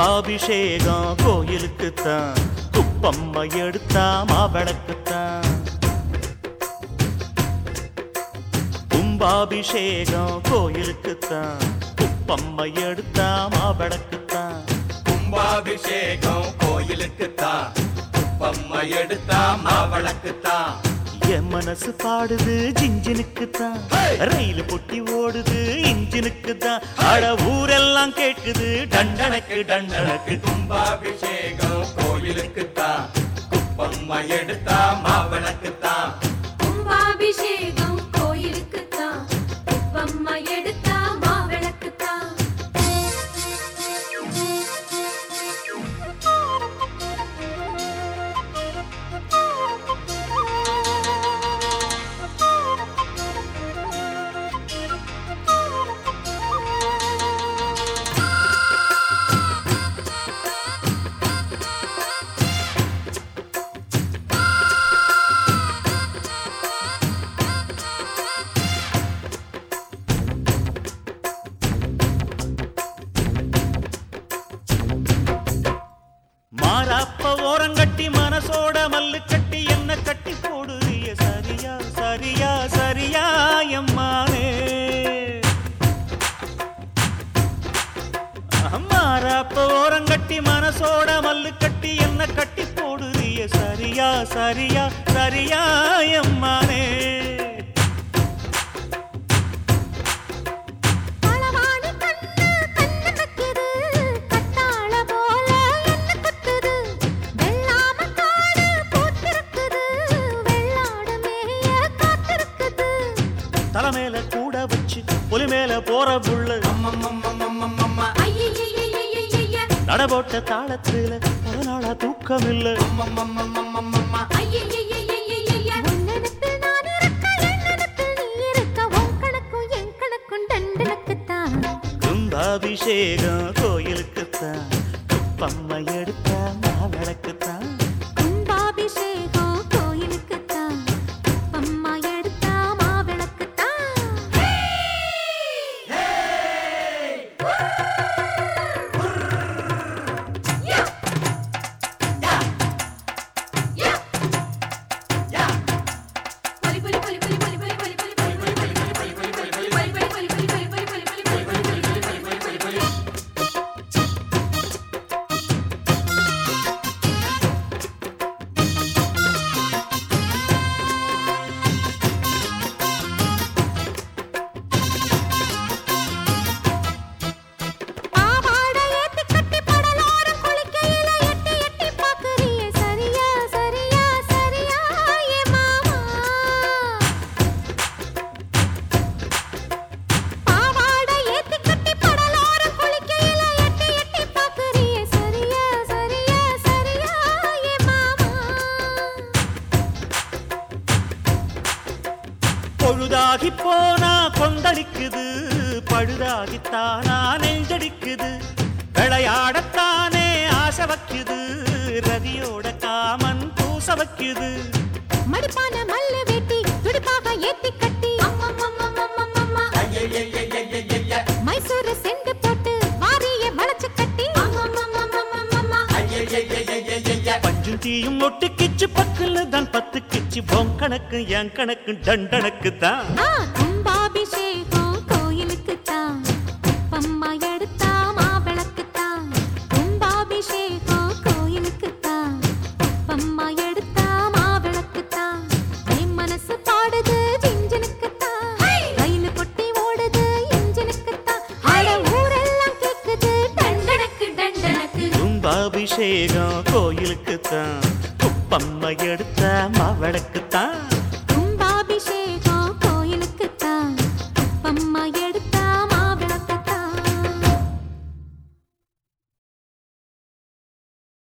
கும்பாபிஷேகம் கோயிலுக்குத்தான் குப்பம்மை எடுத்தா மாவிளக்குத்தான் கும்பாபிஷேகம் கோயிலுக்குத்தான் குப்பம்மை எடுத்தா மாவிளக்குத்தான் கும்பாபிஷேகம் கோயிலுக்குத்தான் குப்பம்மை எடுத்தா மாவளக்குத்தான் என் மனசு பாடுது ஜிஞ்சினுக்குத்தான் Hey! ரயில் பொட்டி ஓடுது இன்ஜினுக்குத்தான் அட ஊரெல்லாம் கேட்குது டண்டனக்கு டண்டனக்கு கும்பாபிஷேகம் கோயிலுக்குத்தான் குப்பம்மை எடுத்தா மாவளக்குத்தான் கும்பாபிஷேகம் கோயிலுக்குத்தான் குப்பம்மா எடுத்தா மாவிளக்குத்தான் மாறாப்ப ஓரங்கட்டி மனசோட மல்லு கட்டி என்ன கட்டி போடுறிய சரியா சரியா சரியா எம்மானே மாறாப்ப ஓரங்கட்டி மனசோட மல்லு கட்டி என்ன கட்டி போடுறிய சரியா சரியா சரியா எம்மானே களவாணி கண்ணு கண்ணு வைக்குது கத்தாழ போல என்ன குத்துது வெள்ளாம காடு பூத்திருக்குது வெள்ளாடு மேய காத்திருக்குது தலைமையில கூட வச்சு புலி மேல போற புள்ள அம்மம்மம்மம்மம்மம்மம்மா ஐயையையையையைய நடபோட்ட தாளத்துல பல நாளா தூக்கம் இல்ல அம்மம்மம்மம்மம்மம்மா ஐயையையையையைய உன்னெனப்பில் நான் இருக்க என்னெனப்பில் நீ இருக்க உன் கணக்கும் என் கணக்கும் டண்டனுக்குத்தான் கும்பாபிஷேகம் கோயிலுக்குத்தான் குப்பம்மை எடுத்த மாவிளக்குத்தான் கும்பாபிஷேகம் கோயிலுக்குத்தான் அம்மா எடுத்தா மாவிளக்குத்தான் பாவாடை ஏத்தி கட்டி படலோரம் குளிக்கையில எட்டி எட்டி பாக்குறியே சரியா சரியா சரியா ஏ மாமா பாவாடை ஏத்தி கட்டி படலோரம் குளிக்கையில எட்டி எட்டி பாக்குறியே சரியா சரியா சரியா ஏ மாமா பொழுதாகி போனா கொந்தளிக்குது பழுதாகித்தானா நெஞ்சடிக்குது விளையாடத்தானே ஆசை வைக்குது ரதியோட காமன் பூச வைக்குது மடிப்பான மல்லு வெட்டி துடிப்பாக ஏத்தி கட்டி அம்மம்மம்மம்மம்மம்மம்மா. ஐயையையையையைய மைசூரு செண்டு போட்டு வாரிய வளைச்சு கட்டி அம்மம்மம்மம்மம்மம்மா. ஐயையையையையைய பஞ்சு தீயும் ஒட்டு கிச்சு பக்கத்துல தான் பத்து கிச்சு பொன் கணக்கு என் கணக்கு டண்டனக்கு தான் ஆ, கும்பாபிஷேகம் கோயிலுக்குத்தான் குப்பம்மா எடுத்தா மாவிளக்குத்தான் கும்பாபிஷேகம் கோயிலுக்குத்தான் குப்பம்மா எடுத்தா மாவிளக்குத்தான் என் மனசு பாடுது ஜிஞ்சனுக்குத்தான் ரயில் பொட்டி ஓடுது இன்ஜினுக்குத்தான் அட ஊரெல்லாம் கேக்குது டண்டனக்கு டண்டனக்கு கும்பாபிஷேகம் கோயிலுக்குத்தான் குப்பம்மை எடுத்த மாவிளக்குத்தான்